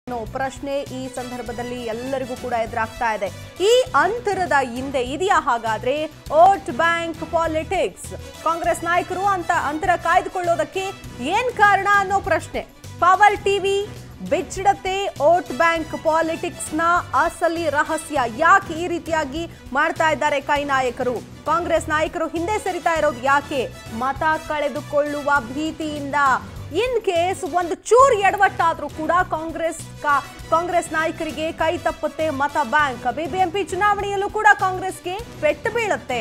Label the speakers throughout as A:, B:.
A: ಅನ್ನೋ ಪ್ರಶ್ನೆ ಈ ಸಂದರ್ಭದಲ್ಲಿ ಎಲ್ಲರಿಗೂ ಕೂಡ ಎದುರಾಗ್ತಾ ಇದೆ ಈ ಅಂತರದ ಹಿಂದೆ ಇದೆಯಾ ಹಾಗಾದ್ರೆ ವೋಟ್ ಬ್ಯಾಂಕ್ ಪಾಲಿಟಿಕ್ಸ್ ಕಾಂಗ್ರೆಸ್ ನಾಯಕರು ಅಂತ ಅಂತರ ಕಾಯ್ದುಕೊಳ್ಳೋದಕ್ಕೆ ಏನ್ ಕಾರಣ ಅನ್ನೋ ಪ್ರಶ್ನೆ ಪವರ್ ಟಿವಿ ಬಿಚ್ಚಿಡತೆ ವೋಟ್ ಬ್ಯಾಂಕ್ ಪಾಲಿಟಿಕ್ಸ್ ನ ಅಸಲಿ ರಹಸ್ಯ ಯಾಕೆ ಈ ರೀತಿಯಾಗಿ ಮಾಡ್ತಾ ಇದ್ದಾರೆ ಕೈ ನಾಯಕರು ಕಾಂಗ್ರೆಸ್ ನಾಯಕರು ಹಿಂದೆ ಸರಿತಾ ಇರೋದು ಯಾಕೆ ಮತ ಕಳೆದುಕೊಳ್ಳುವ ಭೀತಿಯಿಂದ ಇನ್ ಕೇಸ್ ಒಂದು ಚೂರು ಎಡವಟ್ಟಾದ್ರೂ ಕೂಡ ಕಾಂಗ್ರೆಸ್ ಕಾ- ಕಾಂಗ್ರೆಸ್ ನಾಯಕರಿಗೆ ಕೈ ತಪ್ಪುತ್ತೆ ಮತ ಬ್ಯಾಂಕ್ ಬಿಬಿಎಂಪಿ ಚುನಾವಣೆಯಲ್ಲೂ ಕೂಡ ಕಾಂಗ್ರೆಸ್ಗೆ ಪೆಟ್ಟು ಬೀಳುತ್ತೆ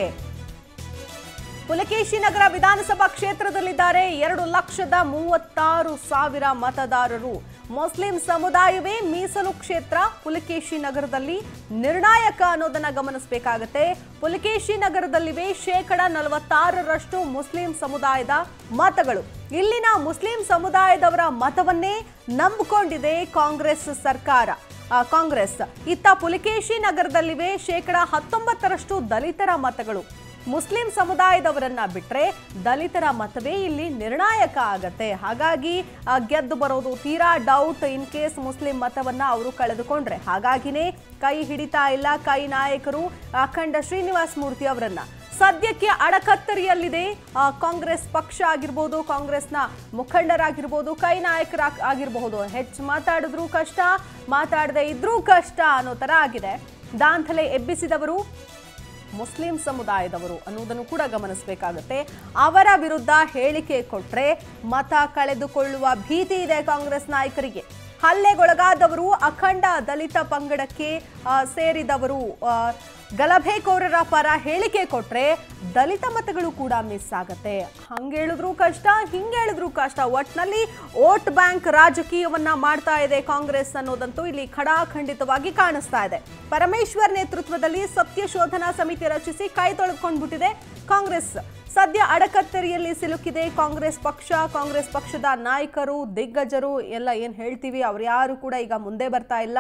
A: ಪುಲಕೇಶಿ ನಗರ ವಿಧಾನಸಭಾ ಕ್ಷೇತ್ರದಲ್ಲಿದ್ದಾರೆ ಎರಡು ಲಕ್ಷದ ಮೂವತ್ತಾರು ಸಾವಿರ ಮತದಾರರು ಮುಸ್ಲಿಂ ಸಮುದಾಯವೇ ಮೀಸಲು ಕ್ಷೇತ್ರ ಪುಲಕೇಶಿ ನಗರದಲ್ಲಿ ನಿರ್ಣಾಯಕ ಅನ್ನೋದನ್ನ ಗಮನಿಸಬೇಕಾಗತ್ತೆ ಪುಲಕೇಶಿ ನಗರದಲ್ಲಿವೆ ಶೇಕಡ ನಲವತ್ತಾರರಷ್ಟು ಮುಸ್ಲಿಂ ಸಮುದಾಯದ ಮತಗಳು ಇಲ್ಲಿನ ಮುಸ್ಲಿಂ ಸಮುದಾಯದವರ ಮತವನ್ನೇ ನಂಬಿಕೊಂಡಿದೆ ಕಾಂಗ್ರೆಸ್ ಸರ್ಕಾರ ಆ, ಕಾಂಗ್ರೆಸ್ ಇತ್ತ ಪುಲಕೇಶಿ ನಗರದಲ್ಲಿವೆ ಶೇಕಡ ಹತ್ತೊಂಬತ್ತರಷ್ಟು ದಲಿತರ ಮತಗಳು ಮುಸ್ಲಿಂ ಸಮುದಾಯದವರನ್ನ ಬಿಟ್ರೆ ದಲಿತರ ಮತವೇ ಇಲ್ಲಿ ನಿರ್ಣಾಯಕ ಆಗತ್ತೆ ಹಾಗಾಗಿ ಆ, ಗೆದ್ದು ಬರೋದು ತೀರಾ ಡೌಟ್ ಇನ್ ಕೇಸ್ ಮುಸ್ಲಿಂ ಮತವನ್ನ ಅವರು ಕಳೆದುಕೊಂಡ್ರೆ ಹಾಗಾಗಿನೇ ಕೈ ಹಿಡಿತಾ ಇಲ್ಲ ಕೈ ನಾಯಕರು ಅಖಂಡ ಶ್ರೀನಿವಾಸ್ ಮೂರ್ತಿ ಅವರನ್ನ ಸದ್ಯಕ್ಕೆ ಅಡಕತ್ತರಿಯಲ್ಲಿದೆ ಆ, ಕಾಂಗ್ರೆಸ್ ಪಕ್ಷ ಆಗಿರ್ಬೋದು ಕಾಂಗ್ರೆಸ್ನ ಮುಖಂಡರಾಗಿರ್ಬೋದು ಕೈ ನಾಯಕರ ಆಗಿರಬಹುದು ಹೆಚ್ಚು ಮಾತಾಡಿದ್ರು ಕಷ್ಟ ಮಾತಾಡದೆ ಇದ್ರೂ ಕಷ್ಟ ಅನ್ನೋ ತರ ಆಗಿದೆ ದಾಂಧಲೆ ಎಬ್ಬಿಸಿದವರು ಮುಸ್ಲಿಂ ಸಮುದಾಯದವರು ಅನ್ನೋದನ್ನು ಕೂಡ ಗಮನಿಸಬೇಕಾಗುತ್ತೆ ಅವರ ವಿರುದ್ಧ ಹೇಳಿಕೆ ಕೊಟ್ರೆ ಮತ ಕಳೆದುಕೊಳ್ಳುವ ಭೀತಿ ಇದೆ ಕಾಂಗ್ರೆಸ್ ನಾಯಕರಿಗೆ ಹಲ್ಲೆಗೊಳಗಾದವರು ಅಖಂಡ ದಲಿತ ಪಂಗಡಕ್ಕೆ ಆ, ಸೇರಿದವರು ಆ, ಗಲಭೆಕೋರರ ಪರ ಹೇಳಿಕೆ ಕೊಟ್ರೆ ದಲಿತ ಮತಗಳು ಕೂಡ ಮಿಸ್ ಆಗತ್ತೆ ಹಂಗೇಳಿದ್ರು ಕಷ್ಟ ಹಿಂಗೇಳಿದ್ರು ಕಷ್ಟ ಒಟ್ನಲ್ಲಿ ವೋಟ್ ಬ್ಯಾಂಕ್ ರಾಜಕೀಯವನ್ನ ಮಾಡ್ತಾ ಇದೆ ಕಾಂಗ್ರೆಸ್ ಅನ್ನೋದಂತೂ ಇಲ್ಲಿ ಖಡಾಖಂಡಿತವಾಗಿ ಕಾಣಿಸ್ತಾ ಇದೆ ಪರಮೇಶ್ವರ್ ನೇತೃತ್ವದಲ್ಲಿ ಸತ್ಯ ಶೋಧನಾ ಸಮಿತಿ ರಚಿಸಿ ಕೈ ತೊಳೆದುಕೊಂಡ್ಬಿಟ್ಟಿದೆ ಕಾಂಗ್ರೆಸ್ ಸದ್ಯ ಅಡಕತ್ತರಿಯಲ್ಲಿ ಸಿಲುಕಿದೆ ಕಾಂಗ್ರೆಸ್ ಪಕ್ಷ ಕಾಂಗ್ರೆಸ್ ಪಕ್ಷದ ನಾಯಕರು ದಿಗ್ಗಜರು ಎಲ್ಲ ಏನ್ ಹೇಳ್ತೀವಿ ಅವ್ರು ಯಾರು ಕೂಡ ಈಗ ಮುಂದೆ ಬರ್ತಾ ಇಲ್ಲ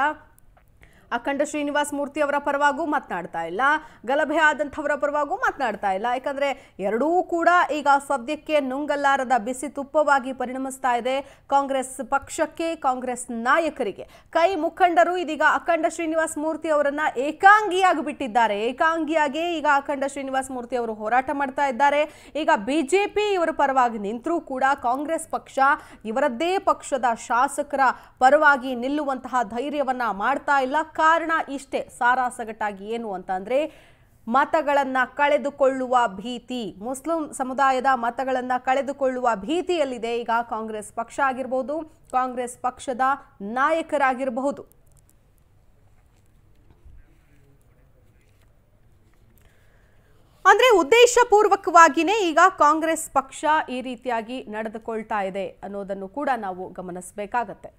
A: ಅಖಂಡ ಶ್ರೀನಿವಾಸ್ ಮೂರ್ತಿ ಅವರ ಪರವಾಗೂ ಮಾತನಾಡ್ತಾ ಇಲ್ಲ ಗಲಭೆ ಆದಂಥವರ ಪರವಾಗೂ ಮಾತನಾಡ್ತಾ ಇಲ್ಲ ಯಾಕಂದ್ರೆ ಎರಡೂ ಕೂಡ ಈಗ ಸದ್ಯಕ್ಕೆ ನುಂಗಲಾರದ ಬಿಸಿ ತುಪ್ಪವಾಗಿ ಪರಿಣಮಿಸ್ತಾ ಇದೆ ಕಾಂಗ್ರೆಸ್ ಪಕ್ಷಕ್ಕೆ ಕಾಂಗ್ರೆಸ್ ನಾಯಕರಿಗೆ ಕೈ ಮುಖಂಡರು ಇದೀಗ ಅಖಂಡ ಶ್ರೀನಿವಾಸ್ ಮೂರ್ತಿ ಅವರನ್ನ ಏಕಾಂಗಿಯಾಗಿ ಬಿಟ್ಟಿದ್ದಾರೆ ಏಕಾಂಗಿಯಾಗಿ ಈಗ ಅಖಂಡ ಶ್ರೀನಿವಾಸ್ ಮೂರ್ತಿ ಅವರು ಹೋರಾಟ ಮಾಡ್ತಾ ಇದ್ದಾರೆ ಈಗ ಬಿಜೆಪಿ ಇವರ ಪರವಾಗಿ ನಿಂತರೂ ಕೂಡ ಕಾಂಗ್ರೆಸ್ ಪಕ್ಷ ಇವರದ್ದೇ ಪಕ್ಷದ ಶಾಸಕರ ಪರವಾಗಿ ನಿಲ್ಲುವಂತಹ ಧೈರ್ಯವನ್ನ ಮಾಡ್ತಾ ಇಲ್ಲ ಕಾರಣ ಇಷ್ಟೇ ಸಾರಾಸಗಟಾಗಿ ಏನು ಅಂತಂದ್ರೆ ಮತಗಳನ್ನ ಕಳೆದುಕೊಳ್ಳುವ ಭೀತಿ ಮುಸ್ಲಿಂ ಸಮುದಾಯದ ಮತಗಳನ್ನ ಕಳೆದುಕೊಳ್ಳುವ ಭೀತಿಯಲ್ಲಿದೆ ಈಗ ಕಾಂಗ್ರೆಸ್ ಪಕ್ಷ ಆಗಿರ್ಬೋದು ಕಾಂಗ್ರೆಸ್ ಪಕ್ಷದ ನಾಯಕರಾಗಿರಬಹುದು ಅಂದ್ರೆ ಉದ್ದೇಶಪೂರ್ವಕವಾಗಿಯೇ ಈಗ ಕಾಂಗ್ರೆಸ್ ಪಕ್ಷ ಈ ರೀತಿಯಾಗಿ ನಡೆದುಕೊಳ್ತಾ ಇದೆ ಅನ್ನೋದನ್ನು ಕೂಡ ನಾವು ಗಮನಿಸಬೇಕಾಗತ್ತೆ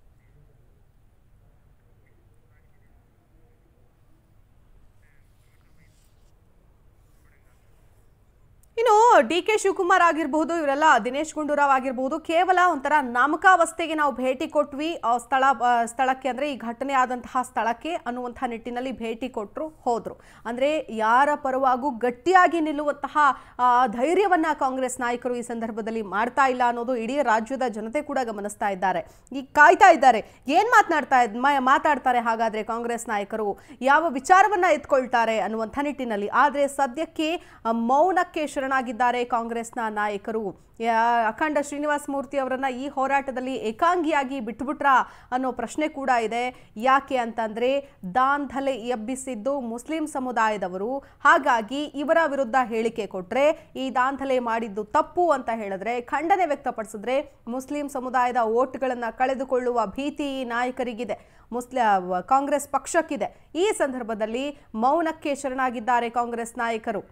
A: ಇನ್ನು ಡಿ ಕೆ ಶಿವಕುಮಾರ್ ಆಗಿರಬಹುದು ಇವರೆಲ್ಲ ದಿನೇಶ್ ಗುಂಡೂರಾವ್ ಆಗಿರಬಹುದು ಕೇವಲ ಒಂಥರ ನಾಮಕಾವಸ್ಥೆಗೆ ನಾವು ಭೇಟಿ ಕೊಟ್ವಿ ಆ ಸ್ಥಳ ಆ, ಸ್ಥಳಕ್ಕೆ ಅಂದ್ರೆ ಈ ಘಟನೆ ಆದಂತಹ ಸ್ಥಳಕ್ಕೆ ಅನ್ನುವಂತಹ ನಿಟ್ಟಿನಲ್ಲಿ ಭೇಟಿ ಕೊಟ್ಟರು ಹೋದ್ರು ಅಂದ್ರೆ ಯಾರ ಪರವಾಗೂ ಗಟ್ಟಿಯಾಗಿ ನಿಲ್ಲುವಂತಹ ಆ, ಧೈರ್ಯವನ್ನ ಕಾಂಗ್ರೆಸ್ ನಾಯಕರು ಈ ಸಂದರ್ಭದಲ್ಲಿ ಮಾಡ್ತಾ ಇಲ್ಲ ಅನ್ನೋದು ಇಡೀ ರಾಜ್ಯದ ಜನತೆ ಕೂಡ ಗಮನಿಸ್ತಾ ಇದ್ದಾರೆ ಈಗ ಕಾಯ್ತಾ ಇದ್ದಾರೆ ಏನ್ ಮಾತನಾಡ್ತಾ ಇದ್ ಮ- ಮಾತಾಡ್ತಾರೆ ಹಾಗಾದ್ರೆ ಕಾಂಗ್ರೆಸ್ ನಾಯಕರು ಯಾವ ವಿಚಾರವನ್ನ ಎತ್ಕೊಳ್ತಾರೆ ಅನ್ನುವಂಥ ನಿಟ್ಟಿನಲ್ಲಿ ಆದ್ರೆ ಸದ್ಯಕ್ಕೆ ಆ, ಮೌನಕ್ಕೆ ಶರಣಾಗಿದ್ದಾರೆ ಕಾಂಗ್ರೆಸ್ನ ನಾಯಕರು ಯಾ- ಅಖಂಡ ಶ್ರೀನಿವಾಸ್ ಮೂರ್ತಿ ಅವರನ್ನ ಈ ಹೋರಾಟದಲ್ಲಿ ಏಕಾಂಗಿಯಾಗಿ ಬಿಟ್ಬಿಟ್ರ ಅನ್ನೋ ಪ್ರಶ್ನೆ ಕೂಡ ಇದೆ ಯಾಕೆ ಅಂತಂದ್ರೆ ದಾಂಧಲೆ ಎಬ್ಬಿಸಿದ್ದು ಮುಸ್ಲಿಂ ಸಮುದಾಯದವರು ಹಾಗಾಗಿ ಇವರ ವಿರುದ್ಧ ಹೇಳಿಕೆ ಕೊಟ್ರೆ ಈ ದಾಂಧಲೆ ಮಾಡಿದ್ದು ತಪ್ಪು ಅಂತ ಹೇಳಿದ್ರೆ ಖಂಡನೆ ವ್ಯಕ್ತಪಡಿಸಿದ್ರೆ ಮುಸ್ಲಿಂ ಸಮುದಾಯದ ಓಟ್ಗಳನ್ನ ಕಳೆದುಕೊಳ್ಳುವ ಭೀತಿ ಈ ನಾಯಕರಿಗಿದೆ ಮುಸ್ಲಿ ಕಾಂಗ್ರೆಸ್ ಪಕ್ಷಕ್ಕಿದೆ ಈ ಸಂದರ್ಭದಲ್ಲಿ ಮೌನಕ್ಕೆ ಶರಣಾಗಿದ್ದಾರೆ ಕಾಂಗ್ರೆಸ್ ನಾಯಕರು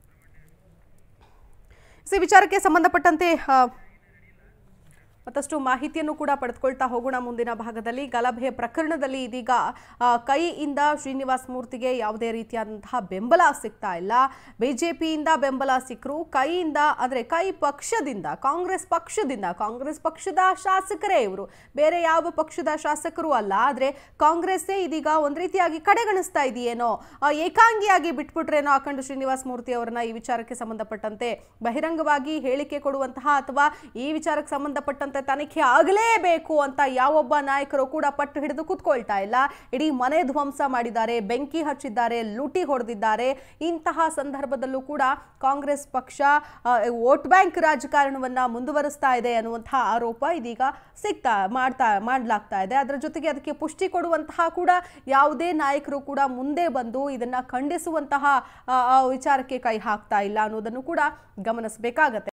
A: ಈ ವಿಚಾರಕ್ಕೆ ಸಂಬಂಧಪಟ್ಟಂತೆ ಆ, ಮತ್ತಷ್ಟು ಮಾಹಿತಿಯನ್ನು ಕೂಡ ಪಡೆದುಕೊಳ್ತಾ ಹೋಗೋಣ ಮುಂದಿನ ಭಾಗದಲ್ಲಿ ಗಲಭೆ ಪ್ರಕರಣದಲ್ಲಿ ಇದೀಗ ಆ, ಕೈಯಿಂದ ಶ್ರೀನಿವಾಸ್ ಮೂರ್ತಿಗೆ ಯಾವುದೇ ರೀತಿಯಾದಂತಹ ಬೆಂಬಲ ಸಿಗ್ತಾ ಇಲ್ಲ ಬಿಜೆಪಿಯಿಂದ ಬೆಂಬಲ ಸಿಕ್ಕರು ಕೈಯಿಂದ ಅಂದ್ರೆ ಕೈ ಪಕ್ಷದಿಂದ ಕಾಂಗ್ರೆಸ್ ಪಕ್ಷದಿಂದ ಕಾಂಗ್ರೆಸ್ ಪಕ್ಷದ ಶಾಸಕರೇ ಇವರು ಬೇರೆ ಯಾವ ಪಕ್ಷದ ಶಾಸಕರು ಅಲ್ಲ ಆದ್ರೆ ಕಾಂಗ್ರೆಸ್ಸೇ ಇದೀಗ ಒಂದ್ ರೀತಿಯಾಗಿ ಕಡೆಗಣಿಸ್ತಾ ಇದೆಯೇನೋ ಆ, ಏಕಾಂಗಿಯಾಗಿ ಬಿಟ್ಬಿಟ್ರೇನೋ ಅಖಂಡ ಶ್ರೀನಿವಾಸ್ ಮೂರ್ತಿ ಅವರನ್ನ ಈ ವಿಚಾರಕ್ಕೆ ಸಂಬಂಧಪಟ್ಟಂತೆ ಬಹಿರಂಗವಾಗಿ ಹೇಳಿಕೆ ಕೊಡುವಂತಹ ಅಥವಾ ಈ ವಿಚಾರಕ್ಕೆ ಸಂಬಂಧಪಟ್ಟಂತೆ ಸಂಬಂಧಿಸಿದಂತೆ ತನಿಖೆ ಆಗಲೇಬೇಕು ಅಂತ ಯಾವೊಬ್ಬ ನಾಯಕರು ಕೂಡ ಪಟ್ಟು ಹಿಡಿದು ಕೂತ್ಕೊಳ್ತಾ ಇಲ್ಲ ಇಡೀ ಮನೆ ಧ್ವಂಸ ಮಾಡಿದ್ದಾರೆ ಬೆಂಕಿ ಹಚ್ಚಿದ್ದಾರೆ ಲೂಟಿ ಹೊಡೆದಿದ್ದಾರೆ ಇಂತಹ ಸಂದರ್ಭದಲ್ಲೂ ಕೂಡ ಕಾಂಗ್ರೆಸ್ ಪಕ್ಷ ಆ, ವೋಟ್ ಬ್ಯಾಂಕ್ ರಾಜಕಾರಣವನ್ನ ಮುಂದುವರಿಸ್ತಾ ಇದೆ ಅನ್ನುವಂತಹ ಆರೋಪ ಇದೀಗ ಸಿಗ್ತಾ ಮಾಡ್ತಾ ಮಾಡಲಾಗ್ತಾ ಇದೆ ಅದರ ಜೊತೆಗೆ ಅದಕ್ಕೆ ಪುಷ್ಟಿ ಕೊಡುವಂತಹ ಕೂಡ ಯಾವುದೇ ನಾಯಕರು ಕೂಡ ಮುಂದೆ ಬಂದು ಇದನ್ನ ಖಂಡಿಸುವಂತಹ ಆ, ಆ, ವಿಚಾರಕ್ಕೆ ಕೈ ಹಾಕ್ತಾ ಇಲ್ಲ ಅನ್ನೋದನ್ನು ಕೂಡ ಗಮನಿಸಬೇಕಾಗತ್ತೆ